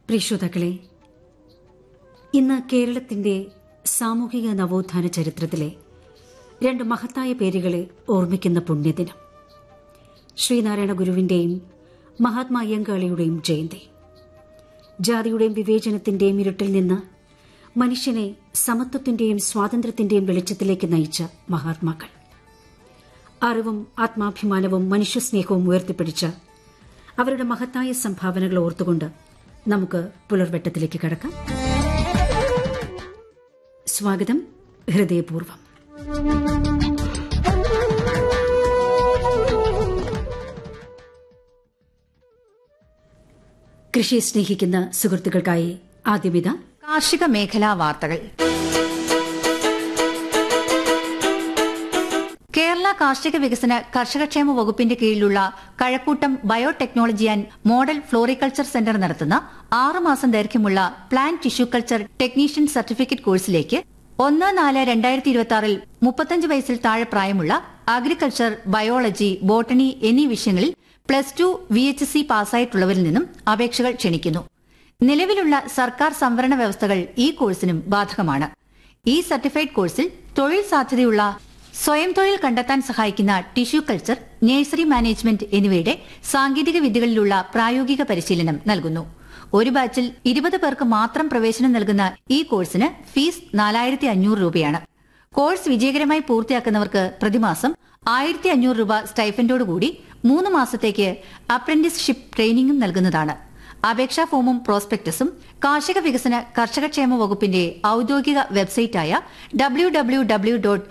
പ്രിയ ശ്രോതാക്കളെ ഇന്ന് കേരളത്തിന്റെ സാമൂഹിക നവോത്ഥാന ചരിത്രത്തിലെ രണ്ട് മഹത്തായ പേരുകളെ ഓർമ്മിക്കുന്ന പുണ്യദിനം ശ്രീനാരായണ ഗുരുവിന്റെയും മഹാത്മാ അയ്യങ്കാളിയുടെയും ജയന്തി ജാതിയുടെയും വിവേചനത്തിന്റെയും ഇരുട്ടിൽ നിന്ന് മനുഷ്യനെ സമത്വത്തിന്റെയും സ്വാതന്ത്ര്യത്തിന്റെയും വെളിച്ചത്തിലേക്ക് നയിച്ച മഹാത്മാക്കൾ അറിവും ആത്മാഭിമാനവും മനുഷ്യസ്നേഹവും ഉയർത്തിപ്പിടിച്ച അവരുടെ മഹത്തായ സംഭാവനകൾ ഓർത്തുകൊണ്ട് നമുക്ക് പുലർവെട്ടത്തിലേക്ക് കടക്കാം സ്വാഗതം ഹൃദയപൂർവ്വം കൃഷിയെ സ്നേഹിക്കുന്ന സുഹൃത്തുക്കൾക്കായി ആദ്യമിത കാർഷിക മേഖലാ വാർത്തകൾ കേരള കാർഷിക വികസന കർഷകക്ഷേമ വകുപ്പിന്റെ കീഴിലുള്ള Kazhakkoottam biotechnology and model floriculture centre നടത്തുന്ന ആറ് മാസം ദൈർഘ്യമുള്ള plant tissue culture technician certificate കോഴ്സിലേക്ക് ഒന്ന് നാല് രണ്ടായിരത്തി ഇരുപത്തി ആറിൽ മുപ്പത്തഞ്ച് വയസ്സിൽ താഴെ പ്രായമുള്ള അഗ്രികൾച്ചർ ബയോളജി ബോട്ടണി എന്നീ വിഷയങ്ങളിൽ plus two V H S പാസ്സായിട്ടുള്ളവരിൽ നിന്നും അപേക്ഷകൾ ക്ഷണിക്കുന്നു നിലവിലുള്ള സർക്കാർ സംവരണ വ്യവസ്ഥകൾ ഈ കോഴ്സിനും ബാധകമാണ് ഈ സർട്ടിഫൈഡ് കോഴ്സിൽ തൊഴിൽ സാധ്യതയുള്ള സ്വയം തൊഴിൽ കണ്ടെത്താൻ സഹായിക്കുന്ന ടിഷ്യൂ കൾച്ചർ നഴ്സറി മാനേജ്മെന്റ് എന്നിവയുടെ സാങ്കേതിക വിദ്യകളിലുള്ള പ്രായോഗിക പരിശീലനം നൽകുന്നു ഒരു ബാച്ചിൽ ഇരുപത് പേർക്ക് മാത്രം പ്രവേശനം നൽകുന്ന ഈ കോഴ്സിന് ഫീസ് നാലായിരത്തി അഞ്ഞൂറ് രൂപയാണ് കോഴ്സ് വിജയകരമായി പൂർത്തിയാക്കുന്നവർക്ക് പ്രതിമാസം ആയിരത്തി അഞ്ഞൂറ് രൂപ സ്റ്റൈഫൻഡോടുകൂടി മൂന്ന് മാസത്തേക്ക് അപ്രന്റീസ്ഷിപ്പ് ട്രെയിനിങ്ങും നൽകുന്നതാണ് അപേക്ഷാ ഫോമും പ്രോസ്പെക്ടസും കാർഷിക വികസന കർഷകക്ഷേമ വകുപ്പിന്റെ ഔദ്യോഗിക വെബ്സൈറ്റായ ഡബ്ല്യൂ ഡബ്ല്യൂ ഡബ്ല്യൂ ഡോട്ട്